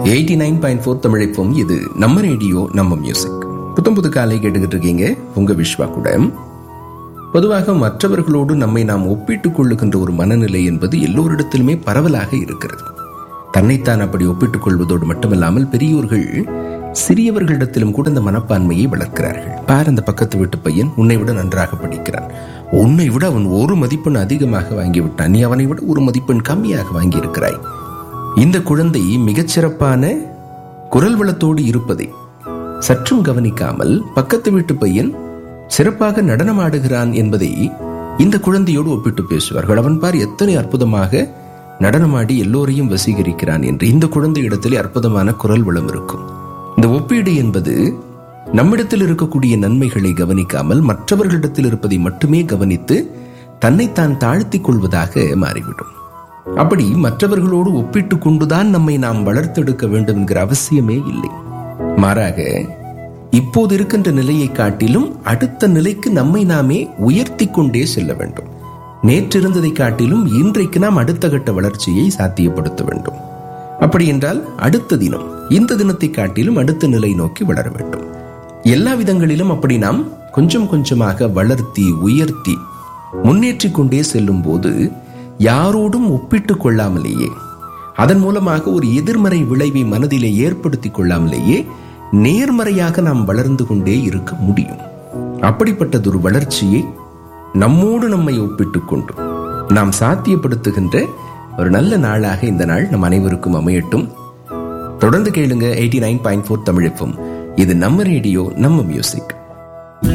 eighty nine point four தமிழைப்போம் இது நம்ம ரேடியோ நம்ம மியூசிக் புத்தம் புது காலை கேட்டுக்கிட்டு இருக்கீங்க உங்க விஸ்வா கூட பொதுவாக மற்றவர்களோடு நம்மை நாம் ஒப்பிட்டுக் கொள்ளுகின்ற ஒரு மனநிலை என்பது எல்லோரிடத்திலுமே பரவலாக இருக்கிறது தன்னைத்தான் அப்படி ஒப்பிட்டுக் கொள்வதோடு மட்டுமல்லாமல் பெரியோர்கள் சிறியவர்களிடத்திலும் கூட இந்த மனப்பான்மையை வளர்க்கிறார்கள் பார் அந்த பக்கத்து வீட்டு பையன் உன்னை விட நன்றாக படிக்கிறான் உன்னை விட அவன் ஒரு மதிப்பெண் அதிகமாக வாங்கிவிட்டான் நீ அவனை விட ஒரு மதிப்பெண் கம்மியாக வாங்கியிருக்கிறாய் இந்த குழந்தை மிகச்சிறப்பான குரல் வளத்தோடு இருப்பதை சற்றும் கவனிக்காமல் பக்கத்து வீட்டு பையன் சிறப்பாக நடனமாடுகிறான் என்பதை இந்த குழந்தையோடு ஒப்பிட்டு பேசுவார்கள் அவன் பார் எத்தனை அற்புதமாக நடனமாடி எல்லோரையும் வசீகரிக்கிறான் என்று இந்த குழந்தை இடத்திலே அற்புதமான குரல் வளம் இருக்கும் இந்த ஒப்பீடு என்பது நம்மிடத்தில் இருக்கக்கூடிய நன்மைகளை கவனிக்காமல் மற்றவர்களிடத்தில் இருப்பதை மட்டுமே கவனித்து தன்னைத்தான் தாழ்த்திக் கொள்வதாக மாறிவிடும் அப்படி மற்றவர்களோடு ஒப்பிட்டுக் கொண்டுதான் நம்மை நாம் வளர்த்தெடுக்க வேண்டும் என்கிற அவசியமே இல்லை மாறாக இப்போது இருக்கின்ற நிலையை காட்டிலும் அடுத்த நிலைக்கு நம்மை நாமே உயர்த்தி கொண்டே செல்ல வேண்டும் நேற்றிருந்ததை காட்டிலும் இன்றைக்கு நாம் அடுத்த கட்ட வளர்ச்சியை சாத்தியப்படுத்த வேண்டும் அப்படி என்றால் அடுத்த தினம் இந்த தினத்தை காட்டிலும் அடுத்த நிலை நோக்கி வளர வேண்டும் எல்லா விதங்களிலும் அப்படி நாம் கொஞ்சம் கொஞ்சமாக வளர்த்தி உயர்த்தி முன்னேற்றிக் கொண்டே செல்லும் போது யாரோடும் ஒப்பிட்டுக் கொள்ளாமலேயே அதன் மூலமாக ஒரு எதிர்மறை விளைவை மனதிலே ஏற்படுத்திக் கொள்ளாமலேயே நேர்மறையாக நாம் வளர்ந்து கொண்டே இருக்க முடியும் அப்படிப்பட்டதொரு வளர்ச்சியை நம்மோடு நம்மை ஒப்பிட்டுக் கொண்டு நாம் சாத்தியப்படுத்துகின்ற ஒரு நல்ல நாளாக இந்த நாள் நம் அனைவருக்கும் அமையட்டும் தொடர்ந்து கேளுங்க எயிட்டி நைன் பாயிண்ட் ஃபோர் தமிழப்பும் இது நம்ம ரேடியோ நம்ம மியூசிக்